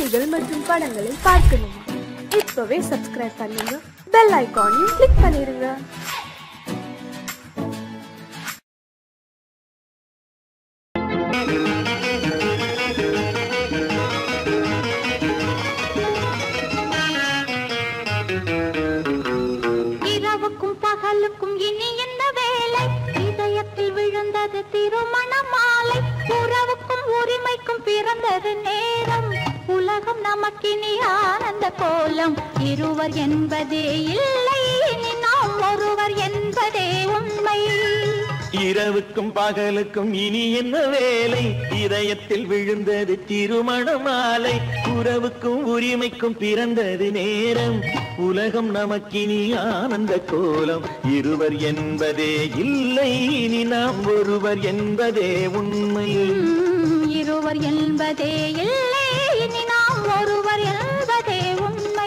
செய்திகள் மற்றும் படங்களை பார்க்கணுமா இப்பவே சப்ஸ்கிரைப் பண்ணுங்க பெல் ஐகானையும் கிளிக் பண்ணிருங்க இரவுக்கும் பகலுக்கும் இனி என்ன வேலை இதயத்தில் விழுந்தது திருமண மாலை உறவுக்கும் உரிமைக்கும் பிறந்தது நேரம் உலகம் நமக்கினி ஆனந்த கோலம் இருவர் என்பதே இல்லை இனி நாம் ஒருவர் என்பதே உண்மை இரவுக்கும் பகலுக்கும் இனி என்ன வேலை இதயத்தில் விழுந்தது திருமண மாலை உறவுக்கும் உரிமைக்கும் பிறந்தது நேரம் உலகம் நமக்கினி ஆனந்த கோலம் இருவர் என்பதே இல்லை இனி நாம் ஒருவர் என்பதே உண்மை உம், இருவர் என்பதே இல்லை இனி நாம் ஒருவர் என்பதே உண்மை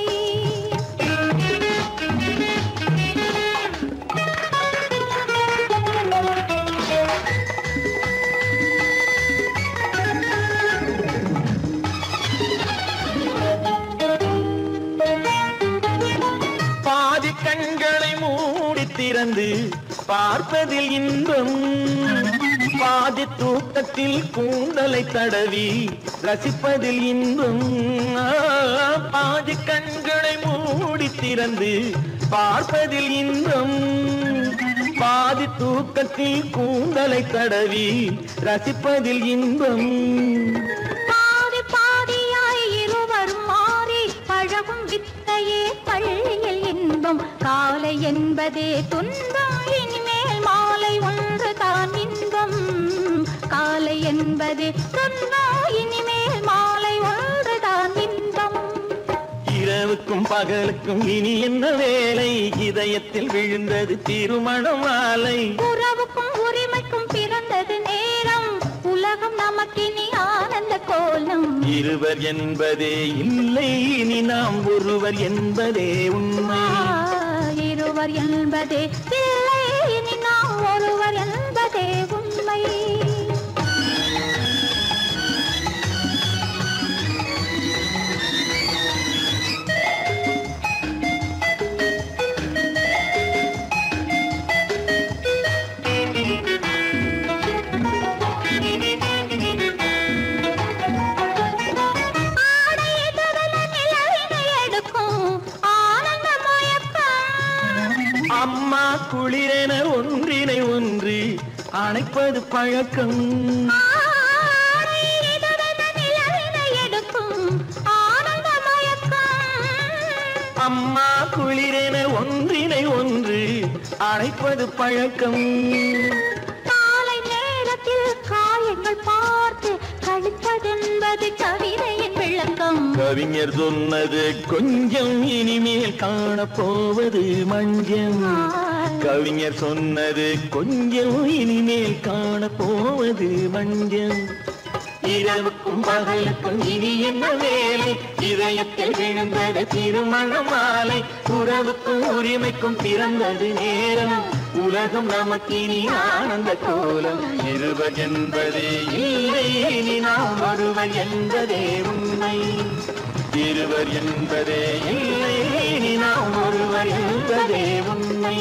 பாதி கண்களை மூடி திறந்து பார்ப்பதில் இன்பம் பாதி தூக்கத்தில் கூந்தலை தடவி ரசிப்பதில் இன்பம் ஆ, பாதி கண்களை மூடி திறந்து பார்ப்பதில் இன்பம் பாதி தூக்கத்தில் கூந்தலை தடவி ரசிப்பதில் இன்பம் பாதி பாதியாய் இருவரும் மாறி பழகும் வித்தையே பள்ளியில் இன்பம் காலை என்பதே துன்பம் இனிமேல் மாலை ஒன்று தான் இன்பம் காலை என்பதே துன்பம் இனிமேல் மாலை ஒன்று தான் இன்பம் இரவுக்கும் பகலுக்கும் இனி என்ன வேலை இதயத்தில் விழுந்தது திருமண மாலை உறவுக்கும் உரிமைக்கும் பிறந்தது நேரம் உலகம் நமக்கினி ஆனந்த கோலம் இருவர் என்பதே இல்லை இனி நாம் ஒருவர் என்பதே உண்மை ஆ, இருவர் என்பதே இல்லை இனி நாம் ஒருவர் என்பதே உண்மை ஆடை எதிரில நிலவினை எடுக்கும் ஆனந்த மயக்கம் அம்மா குளிரென ஒன்றினை ஒன்று அணைப்பது பழக்கம் ஆடை எதிரில நிலவினை எடுக்கும் ஆனந்த மயக்கம் அம்மா குளிரென ஒன்றினை ஒன்று அணைப்பது பழக்கம் காலை நேரத்தில் காயங்கள் பார்த்து கழிப்பதென்பது கவிதையின் விளக்கம் கவிஞர் சொன்னது கொஞ்சம் இனிமேல் காணப்போவது மஞ்சம் கவிஞர் சொன்னது கொஞ்சம் இனிமேல் காணப்போவது மஞ்சம் இரவுக்கும் பகலுக்கும் இனி என்ன வேலை இதயத்தில் விழுந்தது திருமண மாலை உறவுக்கும் உரிமைக்கும் பிறந்தது நேரம் உலகம் நமக்கு இனி ஆனந்த கோலம் இருவர் என்பதே இல்லை இனி நாம் ஒருவர் என்பதே உண்மை இருவர் என்பதே இல்லை இனி நாம் ஒருவர் என்பதே உண்மை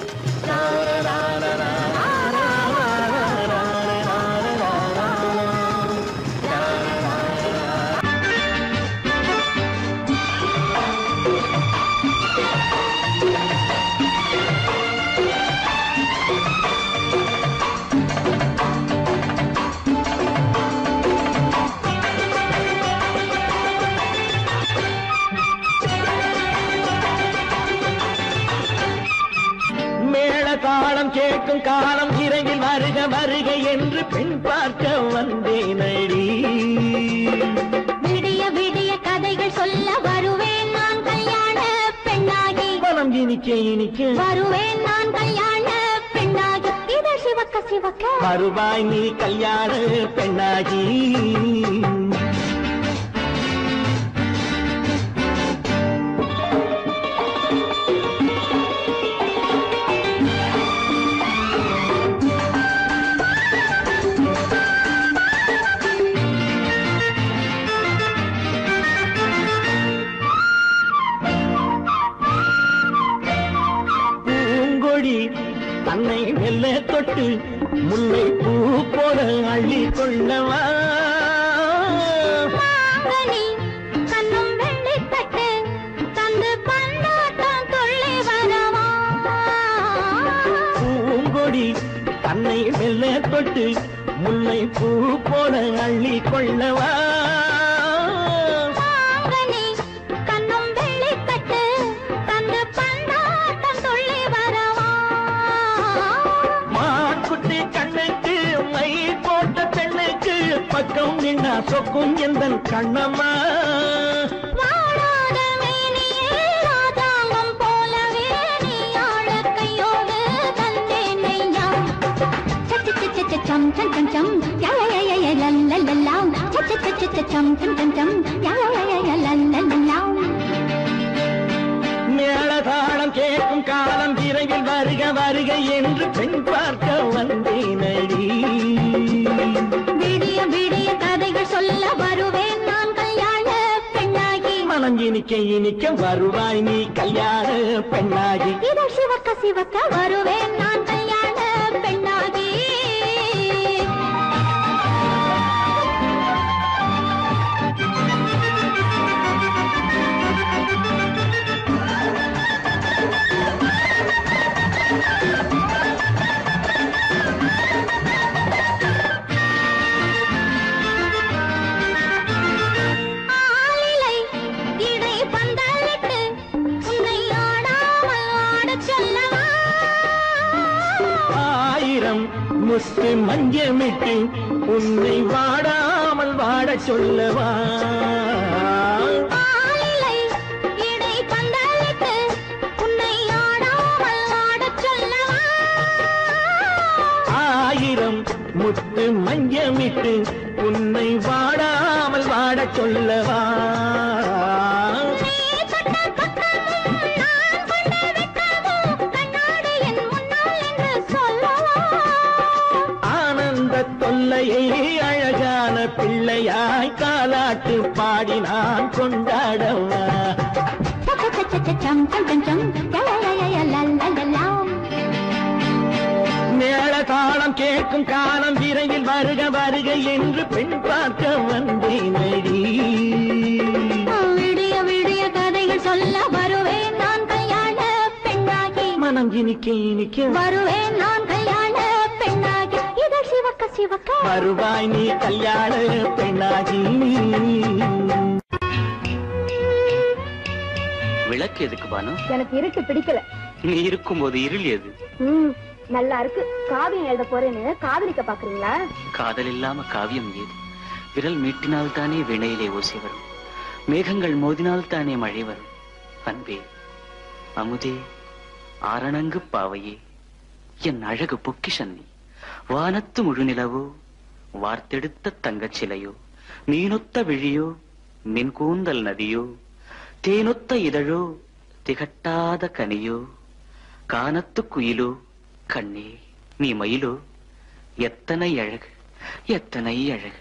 மேள தாளம் கேட்கும் காலம் இறையில் வருக வருக என்று பெண் பார்க்க வந்தேன் அடி விடிய விடிய கதைகள் சொல்ல வருவேன் நான் கல்யாண பெண்ணாகி மனம் இனிக்க இனிக்க வருவேன் நான் கல்யாண பெண்ணாகி இத சிவக்க சிவக்க வருவாய் நீ கல்யாண பெண்ணாகி தொட்டு முல்லை பூ போல அள்ளி கொள்ளவா மாங்கனி கண்ணும் வெள்ளித்தட்டு தந்து பந்தாட்டம் துள்ளி வரவா பூங்கொடி தன்னை மெல்ல தொட்டு முல்லை பூ போல அள்ளி கொள்ளவா மாங்கனி கண்ணும் வெள்ளித்தட்டு தந்து பந்தாட்டம் துள்ளி வரவா மாக்குட்டி கண்ணுக்கு மை போட்ட பெண்ணுக்கு பக்கம் நின்னா சொக்கும் எந்த கண்ணம்மா வாழாத மேனியே ராஜாங்கம் போலவே நீ ஆழக் கையோடு தந்தேன் ஐயா. சச்ச சச்ச சச்ச சம் சம் சம் சம் யா யா யா யா யா லா லா லா லா. சச்ச சச்ச சச்ச சம் சம் சம் சம் யா யா யா யா யா லா லா லா லா. மேளதாளம் கேட்கும் காலம் விரைவில் வருக வருக என்று பெண் பார்க்க வந்தேனடி விடிய விடிய கதைகள் சொல்ல வருவேன் நான் கல்யாண பெண்ணாகி மனம் இனிக்க இனிக்க வருவாய் நீ கல்யாண பெண்ணாகி இதழ் சிவக்க சிவக்க வருவேன் நான் கல்யாண பெண்ணாகி ஆளிலை இடை பந்தலிட்டு உன்னை ஆடாமல் ஆடச் சொல்லவா ஆயிரம் முத்து மஞ்சமிட்டு உன்னை வாடாமல் வாடச் சொல்லவா ஆளிலை இடை பந்தலிட்டு உன்னை ஆடாமல் ஆடச் சொல்லவா ஆயிரம் முத்து மஞ்சமிட்டு உன்னை வாடாமல் வாடச் சொல்லவா நீ தொட்ட பக்கமும் நான் கொண்ட வெட்கமும் கண்ணாடி என் முன்னால் என்று சொல்லவா ஆனந்த தொல்லையை அழகான பிள்ளையாய் காலாட்டு பாடி நான் கொண்டாடவா சம் சம் சம் சம் யா யா யா யா லா லா லா லா மேள தாளம் கேட்கும் காலம் விரைவில் வருக வருக என்று பெண் பார்க்க வந்தேனடி விடிய விடிய கதைகள் சொல்ல வருவேன் நான் கல்யாண பெண்ணாகி மனம் இனிக்க இனிக்க வருவேன் நான் கல்யாண பெண்ணாகி இதழ் சிவக்க சிவக்க வருவாய் நீ கல்யாண பெண்ணாகி விளக்கு எதுக்கு பானு எனக்கு இருட்டு பிடிக்கல நீ இருக்கும்போது இருள் எது ம் நல்லா இருக்கு காவியம் எழுத போறேன்னு காதலிக்க பாக்குறீங்களா காதல் இல்லாம காவியம் ஏது விரல் மீட்டினால் தானே வினையிலே ஓசை வரும் மேகங்கள் மோதினால் தானே மழை வரும் அன்பே அமுதே ஆரணங்கு பாவையே என் அழகு பொக்கிஷன் நீ வானத்து முழுநிலவோ வார்த்தெடுத்த தங்கச் சிலையோ மீனொத்த விழியோ மின் கூந்தல் நதியோ தேனொத்த இதழோ திகட்டாத கனியோ கானத்து குயிலோ கண்ணே நீ மயிலோ எத்தனை அழகு எத்தனை அழகு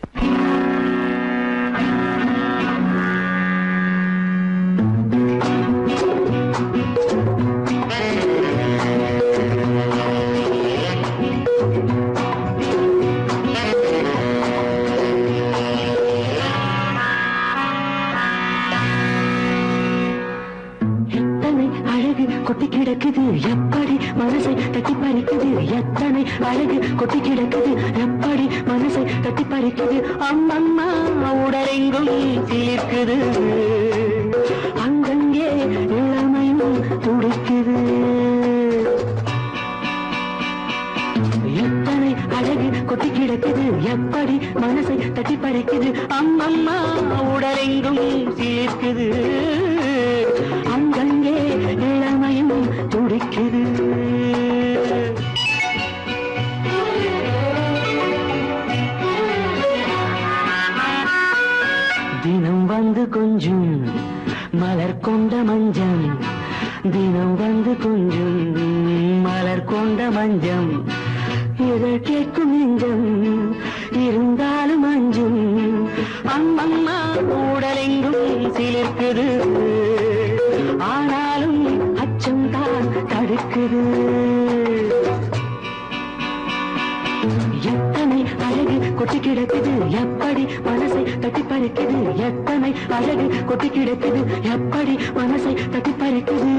எத்தனை அழகு கொட்டி கிடக்குது எப்படி மனசை தட்டி பறிக்குது எத்தனை அழகு கொட்டி கிடக்குது எப்படி மனசை தட்டி பறிக்குது அம்மம்மா உடலெங்கும் தீர்க்குது அங்கங்கே இளமையும் துடிக்குது எத்தனை அழகு கொட்டி கிடக்குது எப்படி மனசை தட்டி பறிக்குது அம்மம்மா உடலெங்கும் சீர்க்குது அங்கங்கே இளமையும் துடிக்குது தினம் வந்து கொஞ்சம் மலர் கொண்ட மஞ்சம் தினம் வந்து கொஞ்சம் மலர் கொண்ட மஞ்சம் இதழ் கேட்கும் நெஞ்சம் இருந்தாலும் அஞ்சும் அம்மம்மா உடலெங்கும் சிலிர்க்குது ஆனாலும் அச்சம் தான் தடுக்குது கிடக்குது எப்படி மனசை தட்டி பறிக்குது எத்தனை அழகு கொட்டி கிடக்குது எப்படி மனசை தட்டி பறிக்குது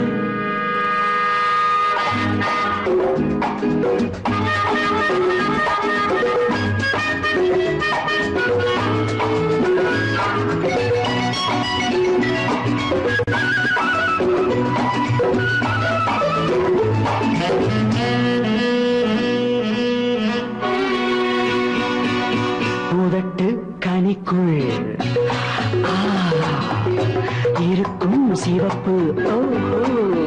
உதட்டு கனிக்குள் ஆ, இருக்கும் சிவப்பு ஓஹோ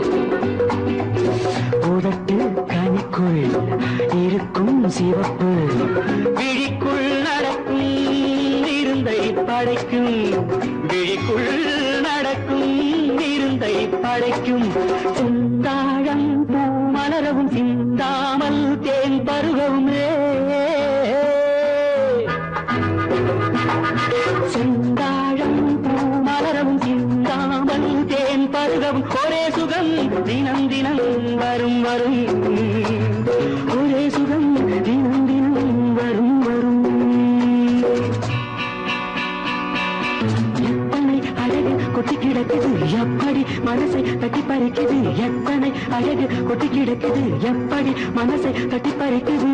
உதட்டு கனிக்குள் இருக்கும் சிவப்பு விழிக்குள் நடக்கும் இருந்தை படைக்கும் விழிக்குள் நடக்கும் இருந்தை படைக்கும் சிந்தாழம் பூ மலரவும் சிந்தாமல் தேன் பருகவுமே செந்தாழம் பூ மலரவும் சிந்தாமல் தேன் பருகவும் ஒரே சுகம் தினம் தினம் வரும் வரும் ஒரே சுகம் தினம் தினம் வரும் வரும் எத்தனை அழகு கொட்டி கிடக்குது எப்படி மனசை தட்டி பறிக்குது எத்தனை அழகு கொட்டி கிடக்குது எப்படி மனசை தட்டி பறிக்குது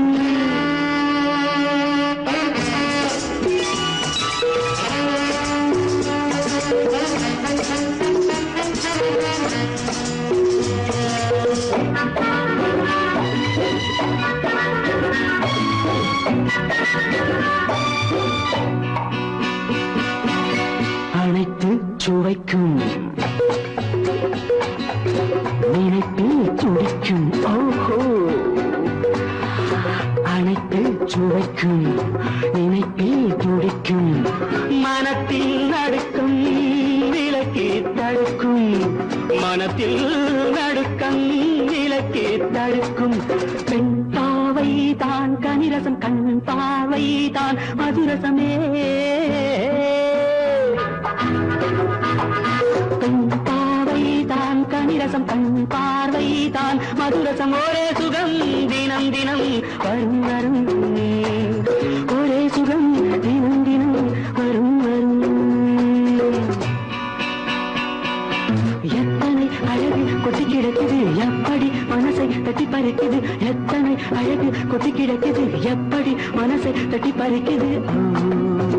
அனைத்து சுவைக்கும் நினைப்பில் துடிக்கும் ஓஹோ அனைத்து சுவைக்கும் நினைப்பில் துடிக்கும் மனத்தில் நடுக்கும் விலக்கி தடுக்கும் மனத்தில் நடுக்கம் விலக்கி தடுக்கும் பெண் பாவை தான் கனிரசம் கண் பாவை தான் மதுரசமே பெண் பார்வை தான் கனிரசம் கண் பார்வை தான் மதுரசம் ஒரே சுகம் தினம் தினம் வரும் வரும் ஒரே சுகம் தினம் தினம் வரும் வரும் எத்தனை அழகு கொட்டி கிடக்குது எப்படி மனசை தட்டி பறிக்குது எத்தனை அழகு கொட்டி கிடக்குது எப்படி மனசை தட்டி பறிக்குது ஆ.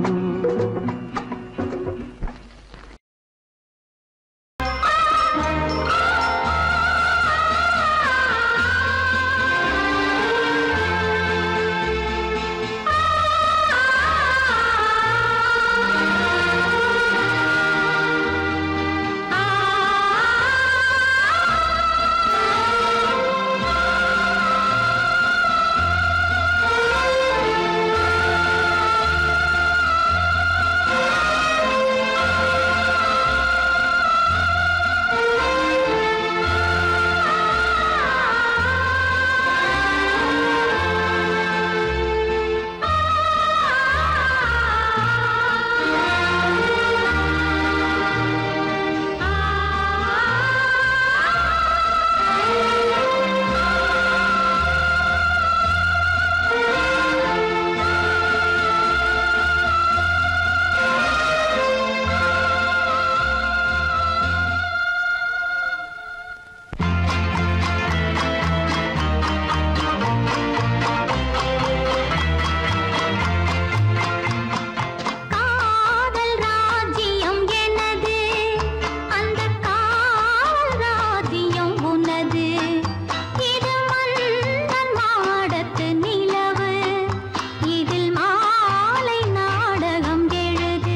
காதல் ராஜ்யம் எனது அந்த காதல் ராஜ்யம் உனது இது மன்னன் மாடத்து நிலவு இதில் மாலை நாடகம் எழுது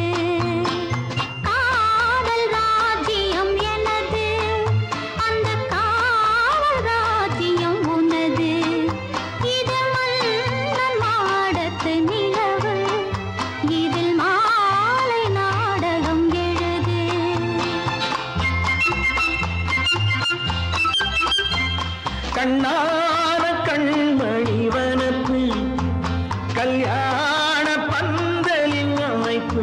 காதல் ராஜ்யம் எனது அந்த காதல் ராஜ்யம் உனது இது மன்னன் மாடத்து நிலவு இதில் மாலை நாடகம் எழுது கண்ணான கண்மணி வனப்பு கல்யாண பந்தலின் அமைப்பு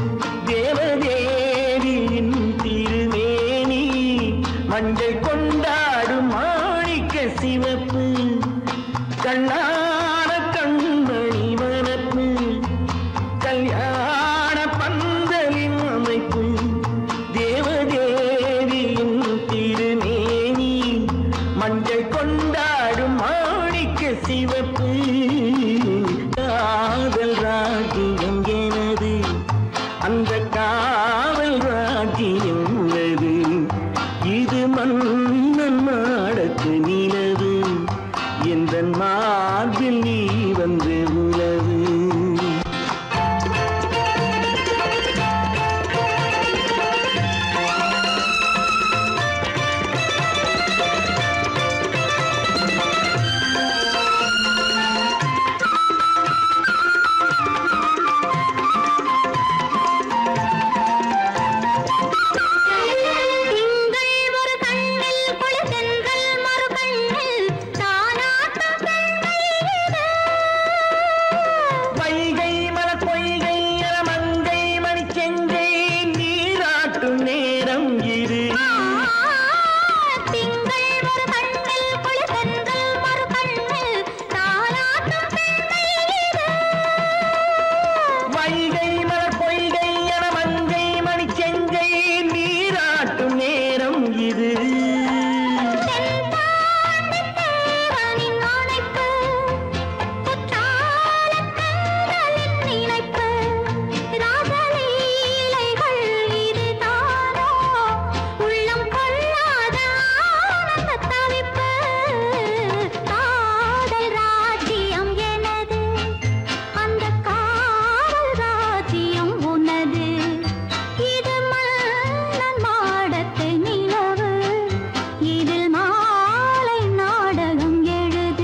தேவதேவியின் திருமேனி மஞ்சள் கொண்டாடும் மாணிக்க சிவப்பு கண்ணான கண்மணி வனப்பு காவல் ராஜ்யம் உள்ளது இது மன்னன் நாடத்து நிலவு எந்த மார்பில் நீ வந்து உலவு திங்கள் ஒரு கண்ணில் குளிர்தென்றல் மறு கண்ணில் தானாட்டம் பெண்கள் இது. வைகை மலர் பொய்கை என மங்கை மணி செங்கை நீராட்டும் நேரம் இது திங்கள் ஒரு கண்ணில் குளிர்தென்றல் மறு கண்ணில் தானாட்டம் பெண்கள் இது. வைகை மலர் பொய்கை என மங்கை மணி செங்கை நீராட்டும் நேரம் இது தென்பாண்டித் தேவனின் அணைப்பு, குற்றாலக் கண்களின் நினைப்பு, ராசலீலைகள் இதுதானோ? உள்ளம் கொள்ளாத ஆனந்தத் தவிப்பு. காதல் ராஜ்யம் எனது அந்த காவல் ராஜ்யம் உனது இது மன்னன் மாடத்து நிலவு இதில் மாலை நாடகம் எழுது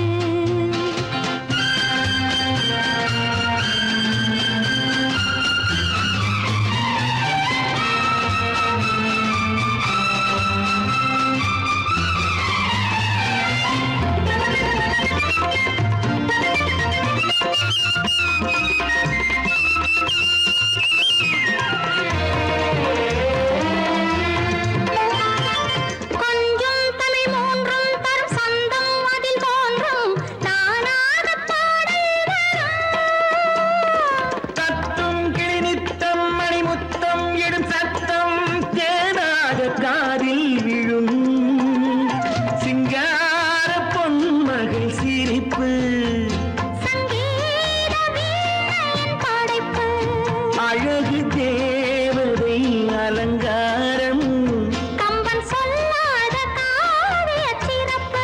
கொஞ்சம் தமிழ் மூன்றும் தரும் சந்தம் அதில் தோன்றும் நானாக பாடல் தத்தும் கிளி நித்தம் மணிமுத்தம் எடும் சத்தம் தேனாக காதில் விழும் சிங்கார பொன்மகள் சிரிப்பு சங்கீத வீணையின் படைப்பு அழகு தேவதை அலங்காரம் கம்பன் சொல்லாத காவிய சிறப்பு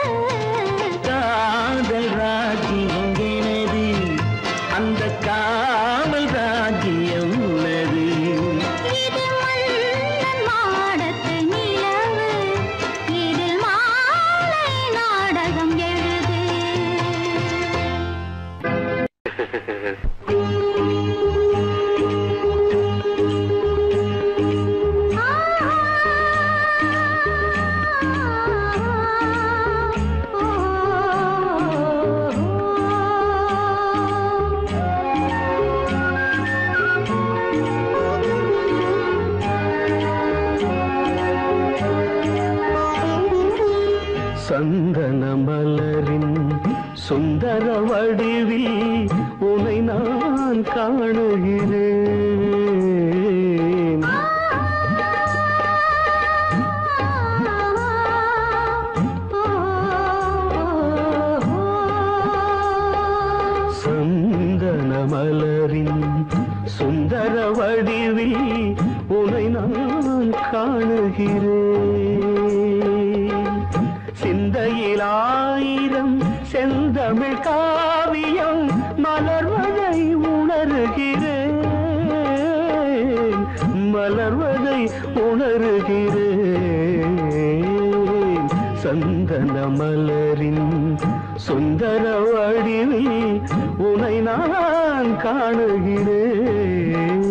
காதல் ராஜ்யம் எனது அந்த காவல் ராஜ்யம் உள்ளது இது மன்னன் மாடத்து நிலவு இதில் மாலை நாடகம் எழுது சந்தன மலரின் சுந்தர வடிவில் உனை நான் காணுகிறேன் சந்தன மலரின் சுந்தர வடிவில் உனை நான் காணுகிறேன் சிந்தையில் ஆயிரம் செந்தமிழ் காவியம் மலர்வதை உணர்கிறேன் மலர்வதை உணர்கிறேன் சந்தன மலரின் சுந்தர வடிவில் உனை நான் காணுகிறேன்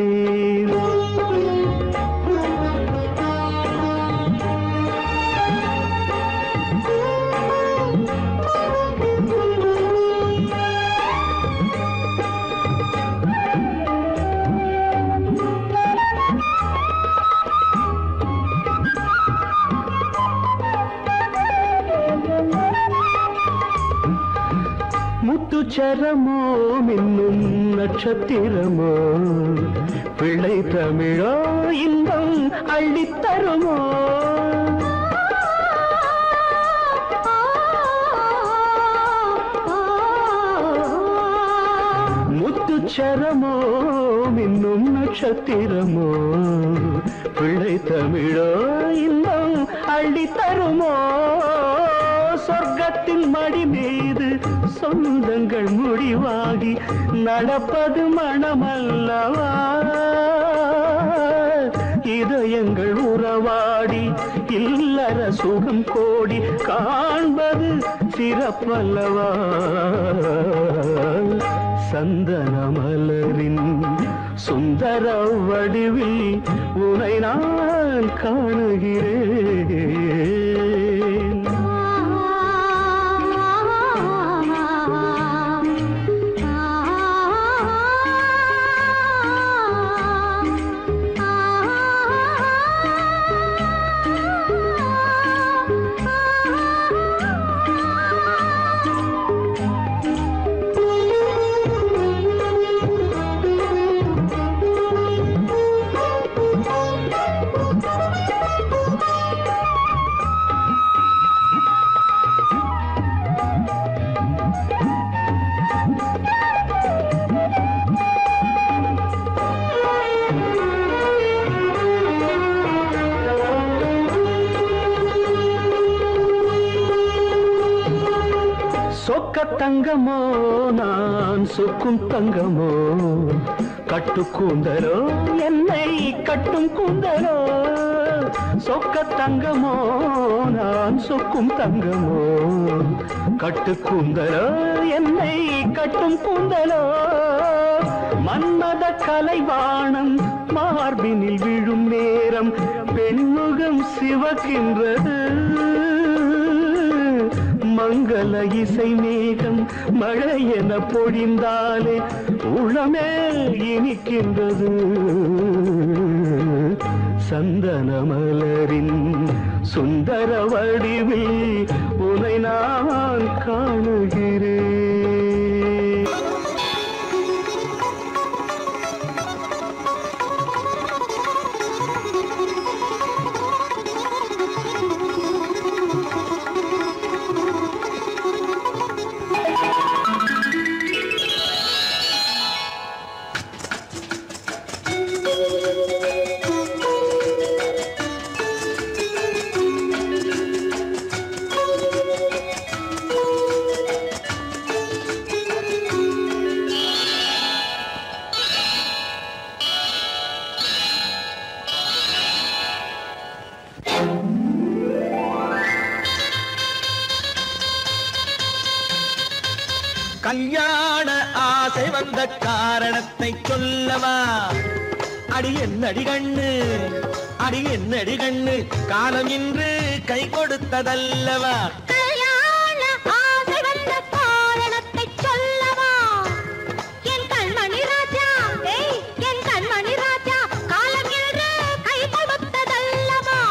முத்துச்சரமோ மின்னும் நட்சத்திரமோ பிள்ளை தமிழோ இன்பம் அள்ளித்தருமோ முத்துச்சரமோ மின்னும் நட்சத்திரமோ பிள்ளை தமிழோ இன்பம் அள்ளி தருமோ சொர்க்கத்தின் மடி மீது சொந்தங்கள் முடிவாகி நடப்பது மனமல்லவா இதயங்கள் உறவாடி இல்லற சுகம் கோடி காண்பது சிறப்பல்லவா சந்தன மலரின் சுந்தர வடிவில் உனை நான் காணுகிறேன் சொக்க தங்கமோ நான் சொக்கும் தங்கமோ கட்டு கூந்தலோ என்னை கட்டும் கூந்தலோ சொக்க தங்கமோ நான் சொக்கும் தங்கமோ கட்டு கூந்தலோ என்னை கட்டும் கூந்தலோ மன்மத கலைவாணம் மார்பினில் விழும் நேரம் பெண்முகம் சிவக்கின்றது மங்கள இசை மேகம் மழை என பொழிந்தாலே உளமே இனிக்கின்றது சந்தன மலரின் சுந்தர வடிவில் உனை நான் காணுகிறேன் கல்யாண ஆசை வந்த காரணத்தை சொல்லவா அடி என்னடி கண்ணு அடி என்னடி கண்ணு காலம் இன்று கை கொடுத்ததல்லவா கல்யாண ஆசை வந்த காரணத்தை சொல்லவா என் கண்மணி ராஜா ஏய் என் கண்மணி ராஜா காலம் என்று கை கொடுத்ததல்லவா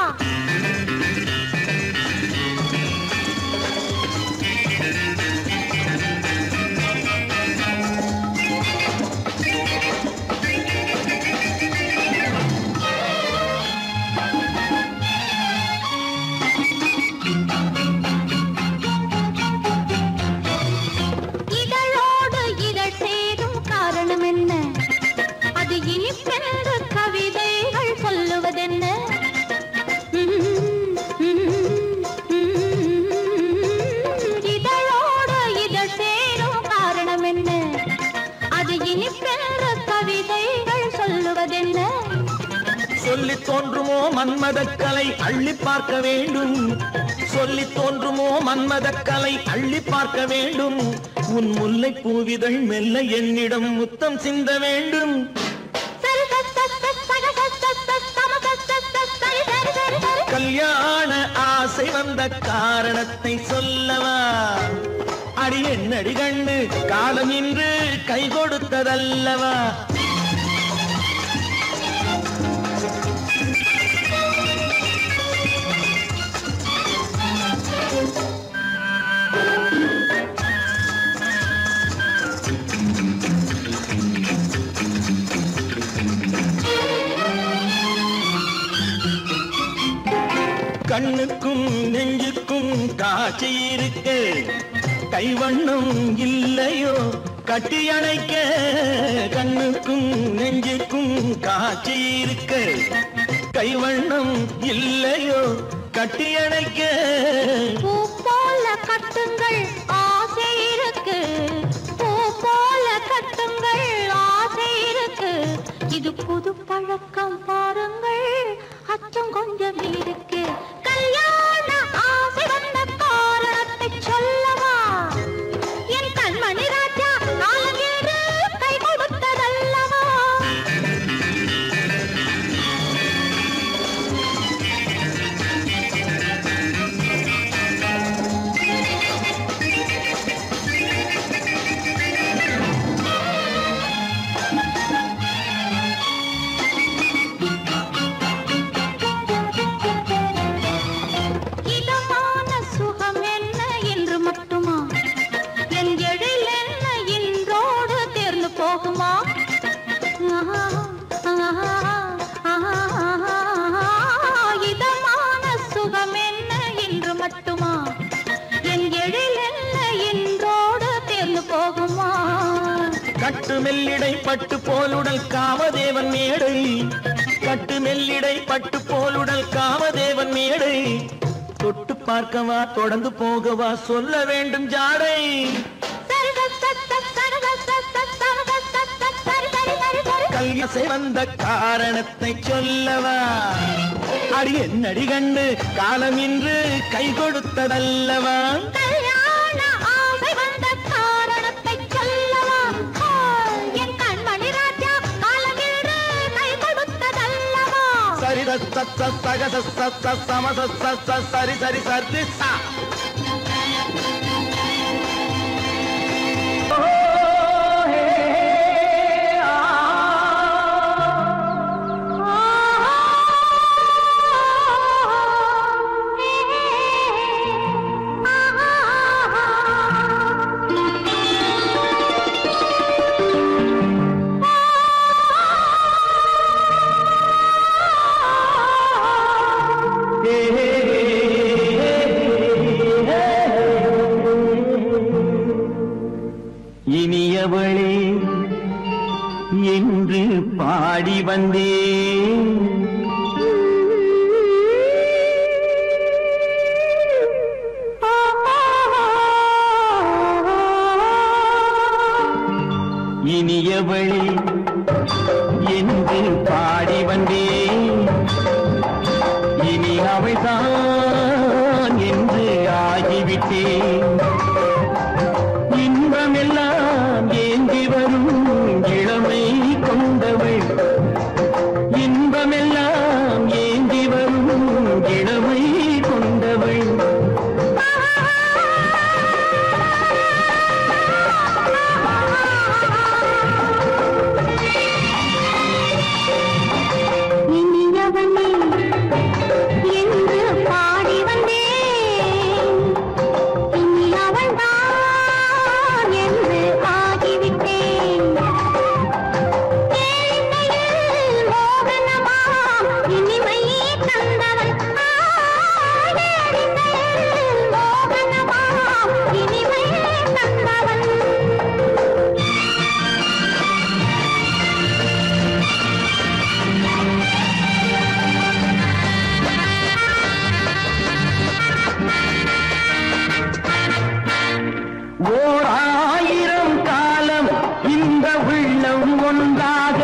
இதழோடு இதழ் சேரும் காரணம் என்ன அது இனிப்பென்று கவிதைகள் சொல்லுவதென்ன இதழோடு இதழ் சேரும் காரணம் என்ன அது இனிப்பென்று கவிதைகள் சொல்லுவதென்ன சொல்லி தோன்றுமோ மன்மதக்கலை அள்ளி பார்க்க வேண்டும் சொல்லி தோன்றுமோ மன்மதக்கலை அள்ளி பார்க்க வேண்டும் உன் முல்லை பூவிதழ் மெல்ல என்னிடம் முத்தம் சிந்த வேண்டும் சரி சரி சரி சரி சரி சரி சரி சரி சரி சரி சரி சரி சரி கல்யாண ஆசை வந்த காரணத்தை சொல்லவா அடி என்னடி கண்ணு காலம் இன்று கை கொடுத்ததல்லவா கண்ணுக்கும் நெஞ்சுக்கும் காட்சி இருக்கு கைவண்ணம் இல்லையோ கட்டி அணைக்க கண்ணுக்கும் நெஞ்சுக்கும் காட்சி இருக்க கைவண்ணம் இல்லையோ கட்டி அணைக்க பூ போல கட்டுங்கள் ஆசை இருக்கு பூ போல கட்டுங்கள் ஆசை இருக்கு இது புது பழக்கம் பாருங்கள் அச்சம் கொஞ்சம் இருக்கு கல்யாண ஆசை வந்த காரணத்தை சொல்லவா என் கண்மணி ராஜா நாளங்கேறு கை கொடுத்ததல்லவா இதமான சுகம் என்ன என்று மட்டுமா என் எழில் என்ன இன்றோடு தேர்ந்து போகுமா ஆஹா, ஆஹா, ஆஹா, இதமான சுகம் என்ன என்று மட்டுமா என் எழில் என்ன இன்றோடு தேர்ந்து போகுமா கட்டு மெல்லிடை பட்டு போலுடல் காமதேவன் மேடை கட்டு மெல்லிடை பட்டு போலுடல் காமதேவன் மேடை தொட்டு பார்க்கவா தொடர்ந்து போகவா சொல்ல வேண்டும் ஜாடை சரி சரி சரி சரி சரி சரி சரி சரி சரி சரி சரி சரி கல்யசை வந்த காரணத்தை சொல்லவா அடி என்னடி கண்டு காலம் இன்று கை கொடுத்ததல்லவா கல்யாண ஆசை வந்த காரணத்தை சொல்லவா ஆ, என் கண்மணி ராஜா காலமில்று கை கொடுத்ததல்லவா சரி சத்த சக சத்த சம சத்த சரி சரி சரி சா இனியவளே என்று பாடி வந்தேன் இனியவளே என்று பாடி வந்தேன் இனி அவள்தான் என்று ஆகிவிட்டேன் இன்பமெல்லாம் ஏந்தி வரும் இளமை கொண்டவள் இன்பமெல்லாம் ஏந்தி வரும் இளமை கொண்டவள் இனியவனே என்று பாடி வந்தேன் இனி அவள்தான் என்று ஆகிவிட்டேன் ஏழையில் மோகனமாம் இனிமை தந்தவன் ஆ, ஏழையில் மோகனமாம் இனிமை தந்தவன் ஓர் ஆயிரம் காலம் இந்த உள்ளம் ஒன்றாக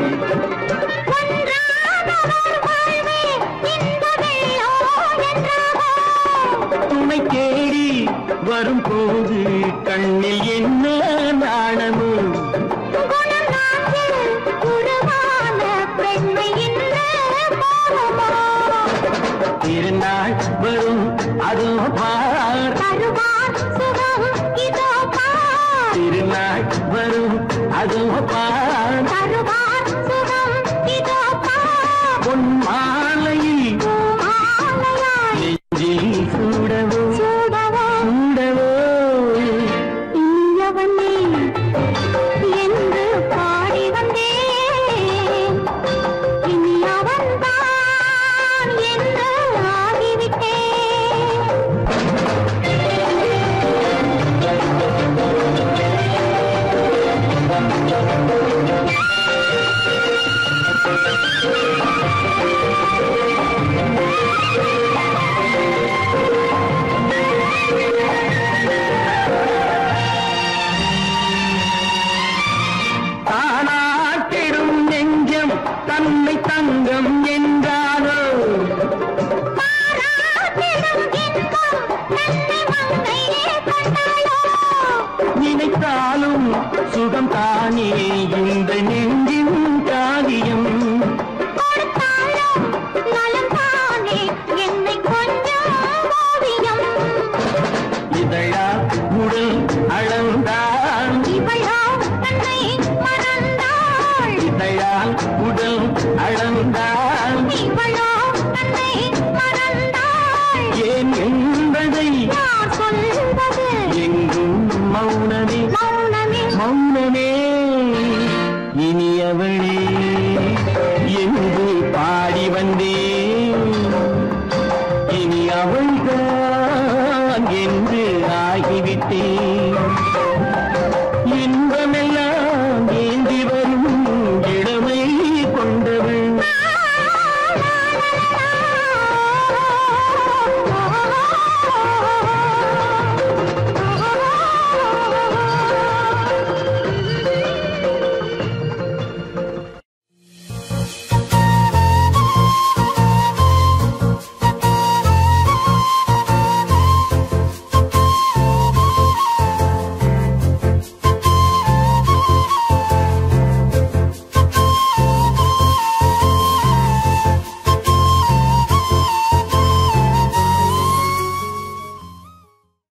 ஒன்றானவர் வாழ்வே இந்த வெள்ளம் என்றாகோ. துணை தேடி வரும்போது கண்ணில் என்ன நாணமும் குணம் நான்கில் உருவான பெண்மை இன்று போகுமோ? திருநாள் வரும் அதோ பார் தருவார் சுகம் இதோ பார். திருநாள் வரும் அதோ பார் தருவார் சுகம் இதோ பார். பொன் மாலையில் பூமாலையாய் நெஞ்சில் சூடவோ சூடவோ சூடவோ இனியவனே என்று பாடி வந்தேன் இனி அவன்தான் என்று ஆகிவிட்டேன் வந்தான் நீ